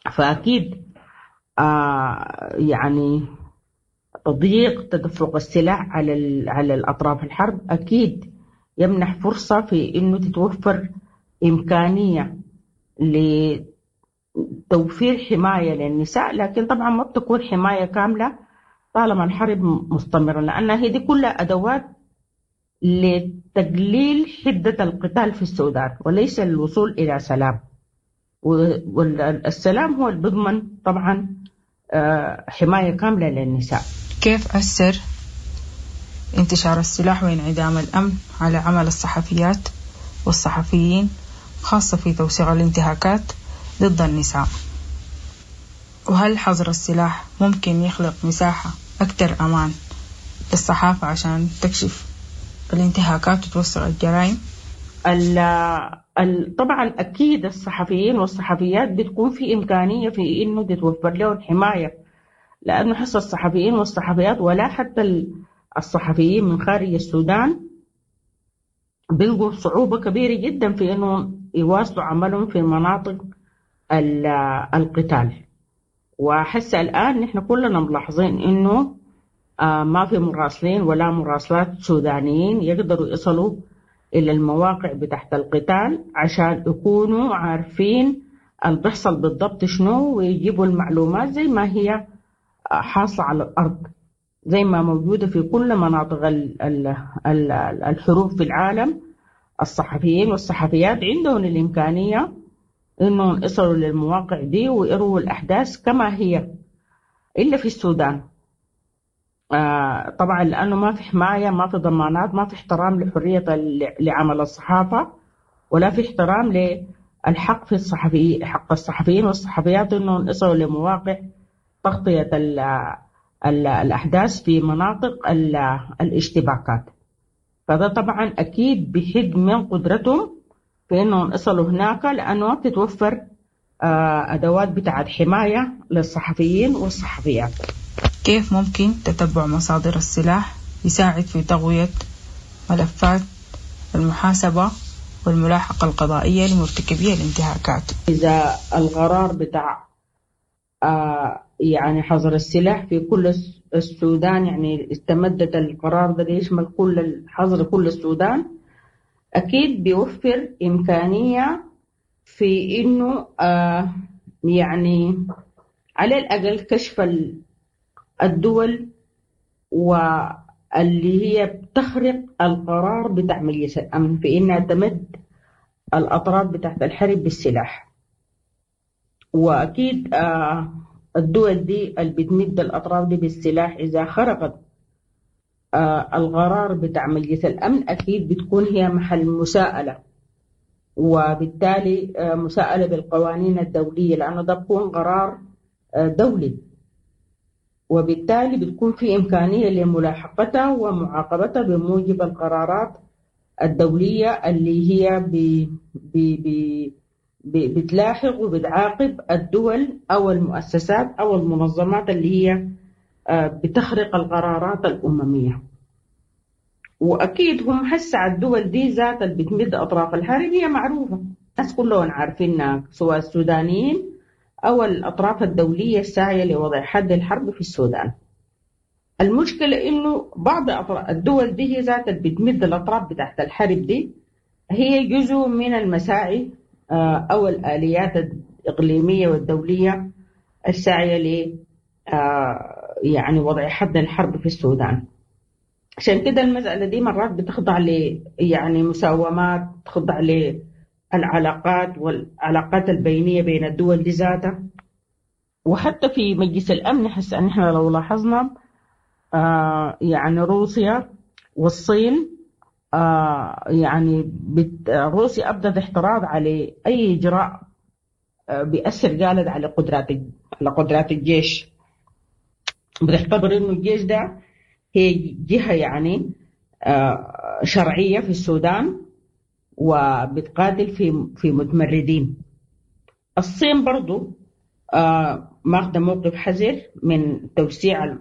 فأكيد آه يعني تضييق تدفق السلاح على على الأطراف الحرب أكيد يمنح فرصة في إنه تتوفر إمكانية لتوفير حماية للنساء لكن طبعا ما بتكون حماية كاملة طالما الحرب مستمرة لأن هذه كلها أدوات لتقليل حدة القتال في السودان وليس الوصول إلى سلام والسلام هو اللي بيضمن طبعا حماية كاملة للنساء كيف أثر انتشار السلاح وانعدام الأمن على عمل الصحفيات والصحفيين خاصة في توسيع الانتهاكات ضد النساء وهل حظر السلاح ممكن يخلق مساحة أكثر أمان للصحافة عشان تكشف الانتهاكات وتوسع الجرائم؟ طبعا أكيد الصحفيين والصحفيات بتكون في إمكانية في إنه تتوفر لهم حماية لأنه حس الصحفيين والصحفيات ولا حتى الصحفيين من خارج السودان بيلقوا صعوبة كبيرة جدا في إنهم يواصلوا عملهم في مناطق القتال وحس الآن نحن كلنا ملاحظين إنه ما في مراسلين ولا مراسلات سودانيين يقدروا يصلوا إلى المواقع بتاعت القتال عشان يكونوا عارفين اللي بيحصل بالضبط شنو ويجيبوا المعلومات زي ما هي حاصلة على الأرض زي ما موجودة في كل مناطق الحروب في العالم الصحفيين والصحفيات عندهم الإمكانية إنهم يصلوا للمواقع دي ويروا الأحداث كما هي إلا في السودان آه طبعا لأنه ما في حماية ما في ضمانات ما في احترام لحرية لعمل الصحافة ولا في احترام للحق في الصحفي حق الصحفيين والصحفيات إنهم يصلوا لمواقع تغطية ال ال الأحداث في مناطق الاشتباكات فده طبعا أكيد بحد من قدرتهم في إنهم يصلوا هناك لأنه بتتوفر آه أدوات بتاعت حماية للصحفيين والصحفيات كيف ممكن تتبع مصادر السلاح يساعد في تقوية ملفات المحاسبة والملاحقة القضائية لمرتكبي الانتهاكات إذا القرار بتاع آه يعني حظر السلاح في كل السودان يعني استمدت القرار ده يشمل كل حظر كل السودان أكيد بيوفر إمكانية في إنه آه يعني على الأقل كشف الدول واللي هي بتخرق القرار بتاع مجلس الأمن في إنها تمد الأطراف بتاعت الحرب بالسلاح وأكيد آه الدول دي اللي بتمد الأطراف دي بالسلاح إذا خرقت آه القرار بتاع مجلس الأمن أكيد بتكون هي محل مساءلة وبالتالي آه مساءلة بالقوانين الدولية لأنه ده بيكون قرار آه دولي وبالتالي بتكون في إمكانية لملاحقتها ومعاقبتها بموجب القرارات الدولية اللي هي ب ب ب بتلاحق وبتعاقب الدول أو المؤسسات أو المنظمات اللي هي بتخرق القرارات الأممية وأكيد هم هسه الدول دي ذات اللي بتمد أطراف الحرب هي معروفة الناس كلهم عارفينها سواء السودانيين أو الأطراف الدولية الساعية لوضع حد الحرب في السودان المشكلة إنه بعض الدول دي هي ذات اللي بتمد الأطراف بتاعت الحرب دي هي جزء من المساعي أو الآليات الإقليمية والدولية الساعية ل يعني وضع حد الحرب في السودان عشان كده المسألة دي مرات بتخضع ل يعني مساومات تخضع للعلاقات والعلاقات البينية بين الدول دي ذاتها وحتى في مجلس الأمن حس أن احنا لو لاحظنا آه يعني روسيا والصين آه يعني بت روسيا أبدت احتراض على أي إجراء آه بيأثر قالت على قدرات على قدرات الجيش بتعتبر إنه الجيش ده هي جهة يعني آه شرعية في السودان وبتقاتل في في متمردين الصين برضو آه ماخذة موقف حذر من توسيع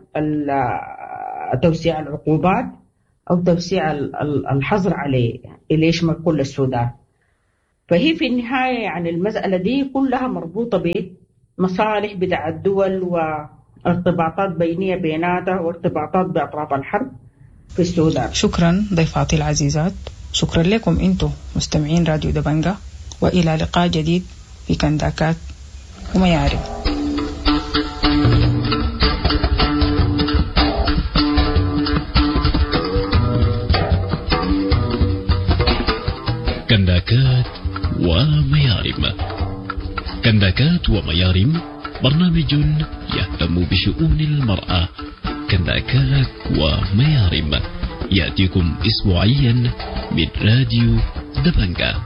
توسيع العقوبات أو توسيع الحظر عليه اللي يشمل كل السودان فهي في النهاية يعني المسألة دي كلها مربوطة مصالح بتاع الدول وارتباطات بينية بيناتها وارتباطات بأطراف الحرب في السودان شكرا ضيفاتي العزيزات شكرا لكم انتم مستمعين راديو دبنجة وإلى لقاء جديد في كنداكات وميارب كنداكات وميارم كنداكات وميارم برنامج يهتم بشؤون المرأة كنداكات وميارم يأتيكم أسبوعيا من راديو دبنجة